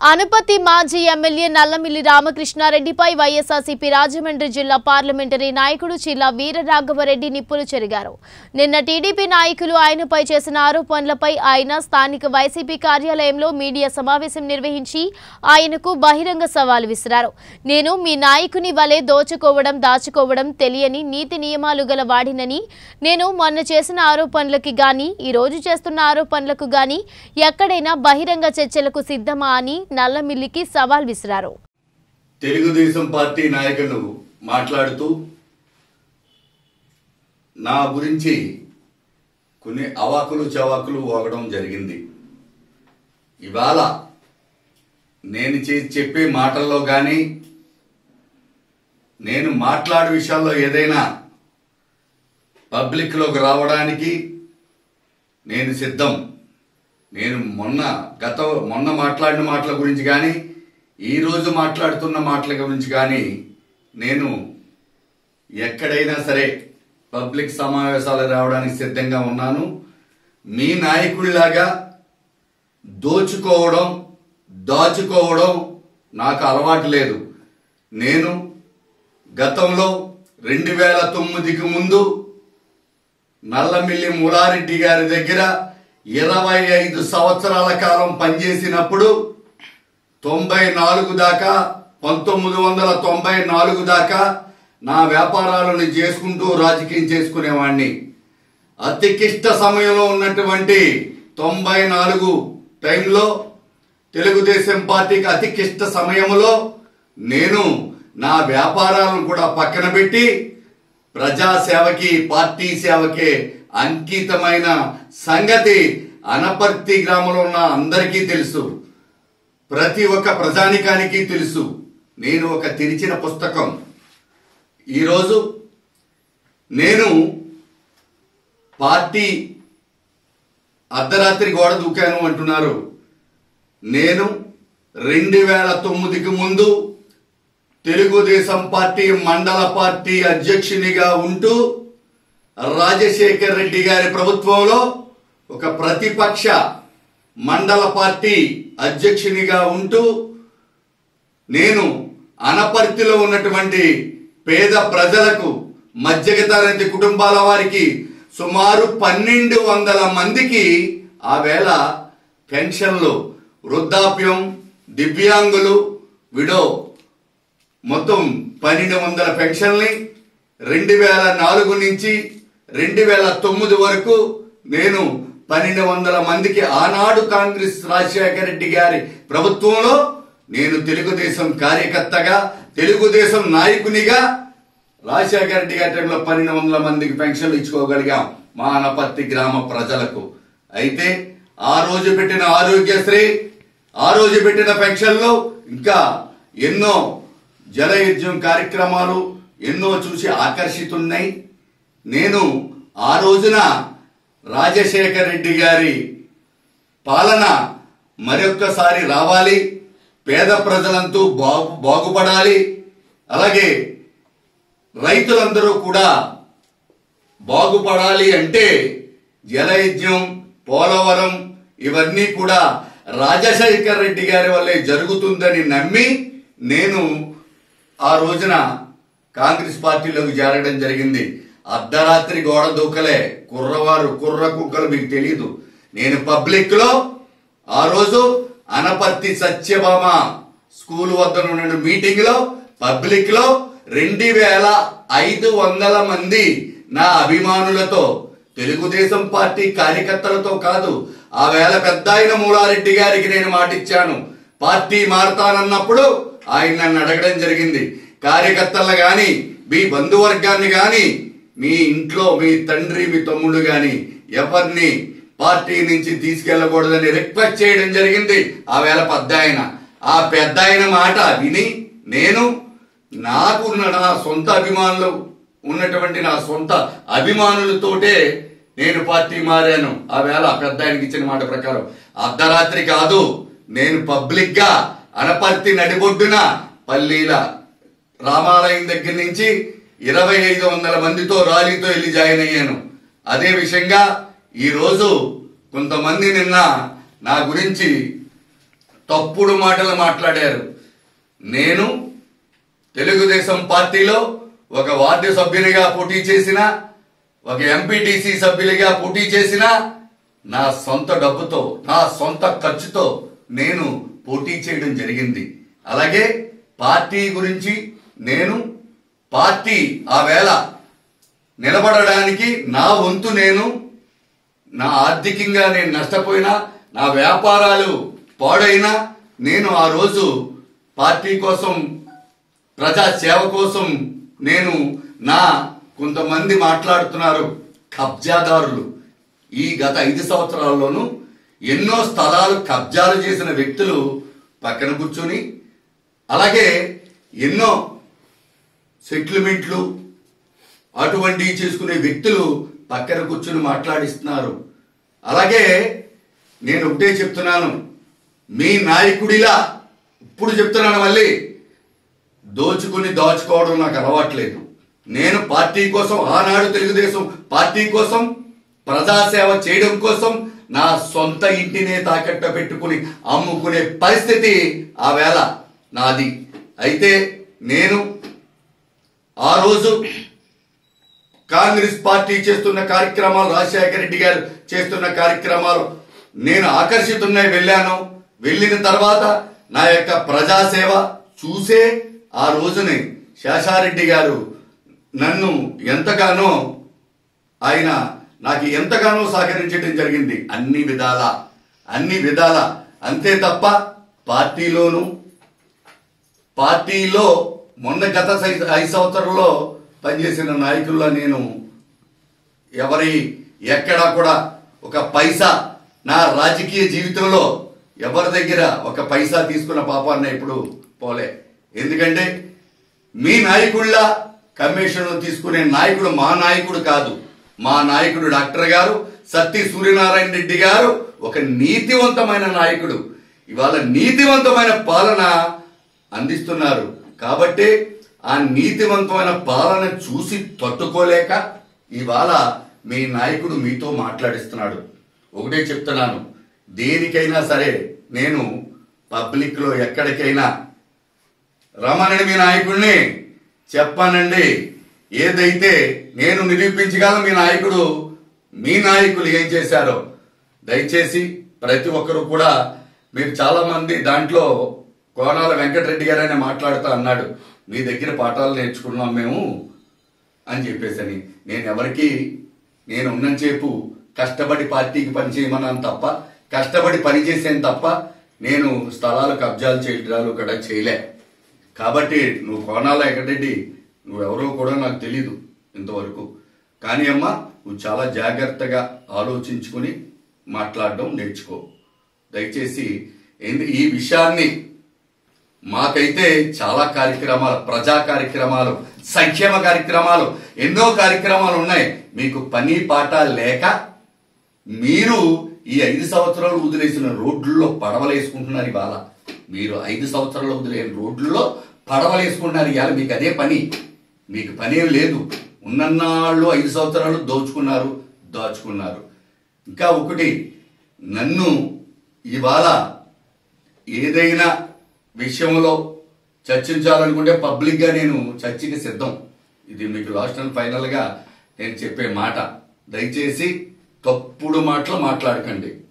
అనుపతి మాజీ ఎమ్మెల్యే నల్లమిల్లి రామకృష్ణారెడ్డిపై వైఎస్ఆర్సీపీ రాజమండ్రి జిల్లా పార్లమెంటరీ నాయకుడు చిల్లా వీరరాఘవరెడ్డి నిప్పులు చెరిగారు నిన్న టీడీపీ నాయకులు ఆయనపై చేసిన ఆరోపణలపై ఆయన స్థానిక వైసీపీ కార్యాలయంలో మీడియా సమావేశం నిర్వహించి ఆయనకు బహిరంగ సవాల్ విసిరారు నేను మీ నాయకుని వలె దోచుకోవడం దాచుకోవడం తెలియని నీతి నియమాలు గల వాడినని నేను మొన్న చేసిన ఆరోపణలకి గాని ఈ రోజు చేస్తున్న ఆరోపణలకు గాని ఎక్కడైనా బహిరంగ చర్చలకు సిద్ధమా అని నల్లమిల్లికి సవాల్ విసిరారు తెలుగుదేశం పార్టీ నాయకులు మాట్లాడుతూ నా గురించి కొన్ని అవాకులు చవాకులు ఓగడం జరిగింది ఇవాళ నేను చే- చెప్పే మాటల్లో కానీ నేను మాట్లాడే విషయాల్లో ఏదైనా పబ్లిక్లోకి రావడానికి నేను సిద్ధం నేను మొన్న గత మొన్న మాట్లాడిన మాటల గురించి కానీ ఈ రోజు మాట్లాడుతున్న మాటల గురించి కానీ నేను ఎక్కడైనా సరే పబ్లిక్ సమావేశాలు రావడానికి సిద్ధంగా ఉన్నాను మీ నాయకుడిలాగా దోచుకోవడం దాచుకోవడం నాకు అలవాటు లేదు నేను గతంలో రెండు వేల తొమ్మిదికి ముందు నల్లమిల్లి మూలారెడ్డి గారి దగ్గర ఇరవై ఐదు సంవత్సరాల కాలం పనిచేసినప్పుడు తొంభై నాలుగు దాకా పంతొమ్మిది వందల తొంభై నాలుగు దాకా నా వ్యాపారాలను చేసుకుంటూ రాజకీయం చేసుకునేవాడిని అతి క్లిష్ట సమయంలో ఉన్నటువంటి తొంభై నాలుగు టైంలో తెలుగుదేశం పార్టీకి అతి క్లిష్ట సమయంలో నేను నా వ్యాపారాలను కూడా పక్కన పెట్టి ప్రజా సేవకి పార్టీ సేవకి అంకితమైన సంగతి అనపర్తి గ్రామంలో ఉన్న అందరికీ తెలుసు ప్రతి ఒక్క ప్రజానికానికి తెలుసు నేను ఒక తెరిచిన పుస్తకం ఈరోజు నేను పార్టీ అర్ధరాత్రి గోడ దూకాను అంటున్నారు నేను రెండు వేల తొమ్మిదికి ముందు తెలుగుదేశం పార్టీ మండల పార్టీ అధ్యక్షునిగా ఉంటూ రాజశేఖర్ రెడ్డి గారి ప్రభుత్వంలో ఒక ప్రతిపక్ష మండల పార్టీ అధ్యక్షునిగా ఉంటూ నేను అనపర్తిలో ఉన్నటువంటి పేద ప్రజలకు మధ్యగతరగతి కుటుంబాల వారికి సుమారు పన్నెండు వందల మందికి ఆ వేళ పెన్షన్లు వృద్ధాప్యం దివ్యాంగులు విడో మొత్తం పన్నెండు వందల పెన్షన్ని రెండు వేల నాలుగు నుంచి రెండు వేల తొమ్మిది వరకు నేను పన్నెండు వందల మందికి ఆనాడు కాంగ్రెస్ రాజశేఖర రెడ్డి గారి ప్రభుత్వంలో నేను తెలుగుదేశం కార్యకర్తగా తెలుగుదేశం నాయకునిగా రాజశేఖర రెడ్డి గారి టైంలో పన్నెండు వందల మందికి పెన్షన్లు ఇచ్చుకోగలిగాం మా అనపర్తి గ్రామ ప్రజలకు అయితే ఆ రోజు పెట్టిన ఆరోగ్యశ్రీ ఆ రోజు పెట్టిన పెన్షన్లు ఇంకా ఎన్నో జలయజ్ఞం కార్యక్రమాలు ఎన్నో చూసి ఆకర్షితున్నాయి నేను ఆ రోజున రాజశేఖర రెడ్డి గారి పాలన మరొక్కసారి రావాలి పేద ప్రజలంతా బాగు బాగుపడాలి అలాగే రైతులందరూ కూడా బాగుపడాలి అంటే జలయజ్ఞం పోలవరం ఇవన్నీ కూడా రాజశేఖర రెడ్డి గారి వల్లే జరుగుతుందని నమ్మి నేను ఆ రోజున కాంగ్రెస్ పార్టీలోకి చేరడం జరిగింది అర్ధరాత్రి గోడ దూకలే కుర్రవారు కుర్ర కుక్కలు మీకు తెలియదు నేను పబ్లిక్ లో ఆ రోజు అనపర్తి సత్యభామ స్కూల్ వద్ద ఉన్న మీటింగ్ లో పబ్లిక్ లో రెండు వేల ఐదు వందల మంది నా అభిమానులతో తెలుగుదేశం పార్టీ కార్యకర్తలతో కాదు ఆ వేళ పెద్ద ఆయన మూలారెడ్డి గారికి నేను మాటిచ్చాను పార్టీ మారతానన్నప్పుడు ఆయన నన్ను అడగడం జరిగింది కార్యకర్తలను గాని మీ బంధువర్గాన్ని గాని మీ ఇంట్లో మీ తండ్రి మీ తమ్ముడు గాని ఎవరిని పార్టీ నుంచి తీసుకెళ్లకూడదని రిక్వెస్ట్ చేయడం జరిగింది ఆ వేళ పెద్ద ఆయన ఆ పెద్ద ఆయన మాట విని నేను నాకు ఉన్న నా సొంత అభిమానులు ఉన్నటువంటి నా సొంత అభిమానులతోటే నేను పార్టీ మారాను ఆ వేళ ఆ పెద్ద ఆయనకి ఇచ్చిన మాట ప్రకారం అర్ధరాత్రి కాదు నేను పబ్లిక్ గా అనపర్తి నడిబొడ్డున పల్లీల రామాలయం దగ్గర నుంచి ఇరవై ఐదు వందల మందితో ర్యాలీతో వెళ్ళి జాయిన్ అయ్యాను అదే విషయంగా ఈ రోజు కొంతమంది నిన్న నా గురించి తప్పుడు మాటలు మాట్లాడారు నేను తెలుగుదేశం పార్టీలో ఒక వార్డు సభ్యునిగా పోటీ చేసిన ఒక ఎంపీటీసీ సభ్యునిగా పోటీ చేసిన నా సొంత డబ్బుతో నా సొంత ఖర్చుతో నేను పోటీ చేయడం జరిగింది అలాగే పార్టీ గురించి నేను పార్టీ ఆ వేళ నిలబడడానికి నా వంతు నేను నా ఆర్థికంగా నేను నష్టపోయినా నా వ్యాపారాలు పాడైనా నేను ఆ రోజు పార్టీ కోసం ప్రజా సేవ కోసం నేను నా కొంతమంది మాట్లాడుతున్నారు కబ్జాదారులు ఈ గత ఐదు సంవత్సరాల్లోనూ ఎన్నో స్థలాలు కబ్జాలు చేసిన వ్యక్తులు పక్కన కూర్చొని అలాగే ఎన్నో సెటిల్మెంట్లు అటువంటివి చేసుకునే వ్యక్తులు పక్కన కూర్చుని మాట్లాడిస్తున్నారు అలాగే నేను ఒకటే చెప్తున్నాను మీ నాయకుడిలా ఇప్పుడు చెప్తున్నాను మళ్ళీ దోచుకుని దాచుకోవడం నాకు అలవాట్లేదు నేను పార్టీ కోసం ఆనాడు తెలుగుదేశం పార్టీ కోసం ప్రజాసేవ చేయడం కోసం నా సొంత ఇంటినే తాకట్ట పెట్టుకుని అమ్ముకునే పరిస్థితి ఆ వేళ నాది అయితే నేను ఆ రోజు కాంగ్రెస్ పార్టీ చేస్తున్న కార్యక్రమాలు రాజశేఖర రెడ్డి గారు చేస్తున్న కార్యక్రమాలు నేను ఆకర్షితున్నాయి వెళ్ళాను వెళ్ళిన తర్వాత నా యొక్క ప్రజాసేవ చూసే ఆ రోజుని శేషారెడ్డి గారు నన్ను ఎంతగానో ఆయన నాకు ఎంతగానో సహకరించడం జరిగింది అన్ని విధాల అన్ని విధాల అంతే తప్ప పార్టీలోను పార్టీలో మొన్న గత సై- ఐదు సంవత్సరంలో పనిచేసిన నాయకుల్లో నేను ఎవరి ఎక్కడా కూడా ఒక పైసా నా రాజకీయ జీవితంలో ఎవరి దగ్గర ఒక పైసా తీసుకున్న పాపాన్ని ఇప్పుడు పోలే ఎందుకంటే మీ నాయకుళ్ళ కమిషన్ తీసుకునే నాయకుడు మా నాయకుడు కాదు మా నాయకుడు డాక్టర్ గారు సత్తి సూర్యనారాయణ రెడ్డి గారు ఒక నీతివంతమైన నాయకుడు ఇవాళ నీతివంతమైన పాలన అందిస్తున్నారు కాబట్టి ఆ నీతివంతమైన పాలన చూసి తట్టుకోలేక ఇవాళ మీ నాయకుడు మీతో మాట్లాడిస్తున్నాడు ఒకటే చెప్తున్నాను దేనికైనా సరే నేను పబ్లిక్ లో ఎక్కడికైనా రమ్మనండి మీ నాయకుడిని చెప్పానండి ఏదైతే నేను నిరూపించగలను మీ నాయకుడు మీ నాయకులు ఏం చేశారో దయచేసి ప్రతి ఒక్కరు కూడా మీరు చాలా మంది దాంట్లో కోనాల వెంకటరెడ్డి గారనే మాట్లాడుతూ అన్నాడు మీ దగ్గర పాఠాలు నేర్చుకున్నాం మేము అని చెప్పేసని నేను ఎవరికి నేను ఉన్నంతసేపు కష్టపడి పార్టీకి పని చేయమన్నాను తప్ప కష్టపడి పని చేసాను తప్ప నేను స్థలాలు కబ్జాలు చేయడాలు కూడా చేయలే కాబట్టి నువ్వు కోనాల వెంకటరెడ్డి నువ్వెవరో కూడా నాకు తెలీదు ఇంతవరకు కానీ అమ్మా నువ్వు చాలా జాగ్రత్తగా ఆలోచించుకుని మాట్లాడడం నేర్చుకో దయచేసి ఎందు- ఈ విషయాన్ని మాకైతే చాలా కార్యక్రమాలు ప్రజా కార్యక్రమాలు సంక్షేమ కార్యక్రమాలు ఎన్నో కార్యక్రమాలు ఉన్నాయి మీకు పని పాట లేక మీరు ఈ ఐదు సంవత్సరాలు వదిలేసిన రోడ్లలో పడవలు వేసుకుంటున్నారు ఇవాళ మీరు ఐదు సంవత్సరాలు వదిలేని రోడ్లలో పడవలు వేసుకుంటున్నారు ఇవాళ మీకు అదే పని మీకు పనేం లేదు ఉన్నన్నాళ్ళు ఐదు సంవత్సరాలు దోచుకున్నారు దాచుకున్నారు ఇంకా ఒకటి నన్ను ఇవాళ ఏదైనా విషయంలో చర్చించాలనుకుంటే పబ్లిక్ గా నేను చర్చకి సిద్ధం ఇది మీకు లాస్ట్ అండ్ ఫైనల్ గా నేను చెప్పే మాట దయచేసి తప్పుడు మాటలు మాట్లాడకండి